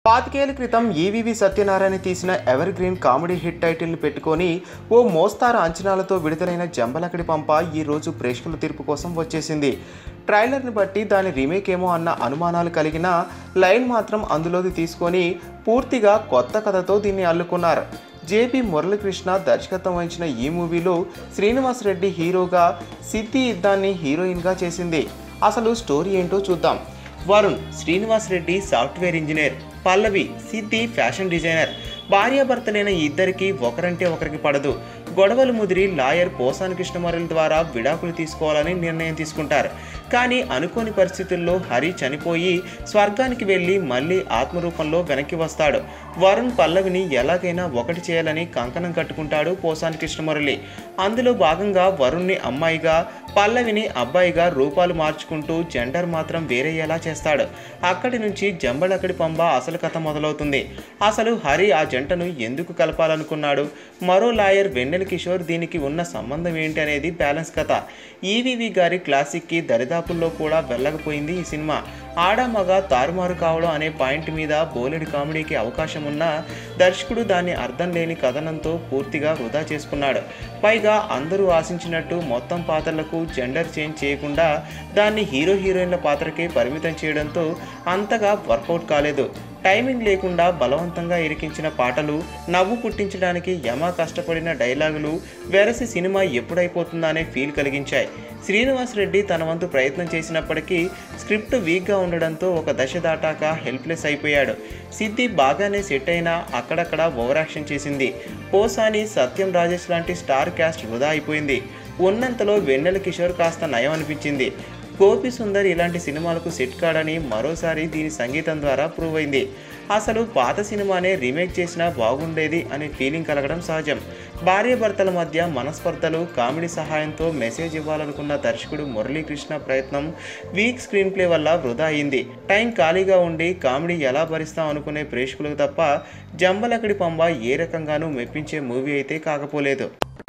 పాతికేళ్ల క్రితం ఈవీవి సత్యనారాయణ తీసిన ఎవర్ గ్రీన్ కామెడీ హిట్ టైటిల్ని పెట్టుకొని ఓ మోస్తారు అంచనాలతో విడుదలైన జంబలకడి పంప ఈ రోజు ప్రేక్షకుల తీర్పు కోసం వచ్చేసింది ట్రైలర్ని బట్టి దాని రీమేక్ ఏమో అన్న అనుమానాలు కలిగిన లైన్ మాత్రం అందులోది తీసుకొని పూర్తిగా కొత్త కథతో దీన్ని అల్లుకున్నారు జేపీ మురళీకృష్ణ దర్శకత్వం వహించిన ఈ మూవీలో శ్రీనివాస్ రెడ్డి హీరోగా సిద్ధి ఇద్దాన్ని హీరోయిన్గా చేసింది అసలు స్టోరీ ఏంటో చూద్దాం Varun Srinivas Reddy software engineer Pallavi Siddhi fashion designer భార్యాభర్తలైన ఈ ఇద్దరికి ఒకరంటే ఒకరికి పడదు గొడవలు ముదిరి లాయర్ పోసాని కృష్ణమరుల ద్వారా విడాకులు తీసుకోవాలని నిర్ణయం తీసుకుంటారు కానీ అనుకోని పరిస్థితుల్లో హరి చనిపోయి స్వర్గానికి వెళ్ళి మళ్ళీ ఆత్మరూపంలో వెనక్కి వస్తాడు వరుణ్ పల్లవిని ఎలాగైనా ఒకటి చేయాలని కంకణం కట్టుకుంటాడు పోసాని కృష్ణమురళి అందులో భాగంగా వరుణ్ణి అమ్మాయిగా పల్లవిని అబ్బాయిగా రూపాలు మార్చుకుంటూ జెండర్ మాత్రం వేరేయేలా చేస్తాడు అక్కడి నుంచి జంబలక్కడి పంబ అసలు కథ మొదలవుతుంది అసలు హరి ఆ జంటను ఎందుకు కలపాలనుకున్నాడు మరో లాయర్ వెన్నెల కిషోర్ దీనికి ఉన్న సంబంధం ఏంటి అనేది బ్యాలెన్స్ కథ ఈవీవి గారి క్లాసిక్కి దరిదాపుల్లో కూడా వెళ్ళకపోయింది ఈ సినిమా ఆడ మగ తారుమారు కావడం అనే పాయింట్ మీద బోలెడు కామెడీకి అవకాశం ఉన్నా దర్శకుడు దాన్ని అర్థం లేని కథనంతో పూర్తిగా వృధా చేసుకున్నాడు పైగా అందరూ ఆశించినట్టు మొత్తం పాత్రలకు జెండర్ చేంజ్ చేయకుండా దాన్ని హీరో హీరోయిన్ల పాత్రకే పరిమితం చేయడంతో అంతగా వర్కౌట్ కాలేదు టైమింగ్ లేకుండా బలవంతంగా ఇరికించిన పాటలు నవ్వు పుట్టించడానికి యమా కష్టపడిన డైలాగులు వెరసి సినిమా ఎప్పుడైపోతుందా అనే ఫీల్ కలిగించాయి శ్రీనివాస్ రెడ్డి తన వంతు ప్రయత్నం చేసినప్పటికీ స్క్రిప్ట్ వీక్గా ఉండడంతో ఒక దశ దాటాక హెల్ప్లెస్ అయిపోయాడు సిద్ధి బాగానే సెట్ అయినా అక్కడక్కడ ఓవర్ యాక్షన్ చేసింది పోసాని సత్యం రాజేష్ లాంటి స్టార్ క్యాస్ట్ వృధా అయిపోయింది ఉన్నంతలో వెన్నెల కిషోర్ కాస్త నయం అనిపించింది గోపి సుందర్ ఇలాంటి సినిమాలకు సెట్ కాడని మరోసారి దీని సంగీతం ద్వారా ప్రూవ్ అయింది అసలు పాత సినిమానే రీమేక్ చేసినా బాగుండేది అనే ఫీలింగ్ కలగడం సహజం భార్యాభర్తల మధ్య మనస్పర్ధలు కామెడీ సహాయంతో మెసేజ్ ఇవ్వాలనుకున్న దర్శకుడు మురళీకృష్ణ ప్రయత్నం వీక్ స్క్రీన్ ప్లే వల్ల వృధా అయింది టైం ఖాళీగా ఉండి కామెడీ ఎలా భరిస్తాం అనుకునే ప్రేక్షకులకు తప్ప జంబలకడి పంబ ఏ రకంగానూ మెప్పించే మూవీ అయితే కాకపోలేదు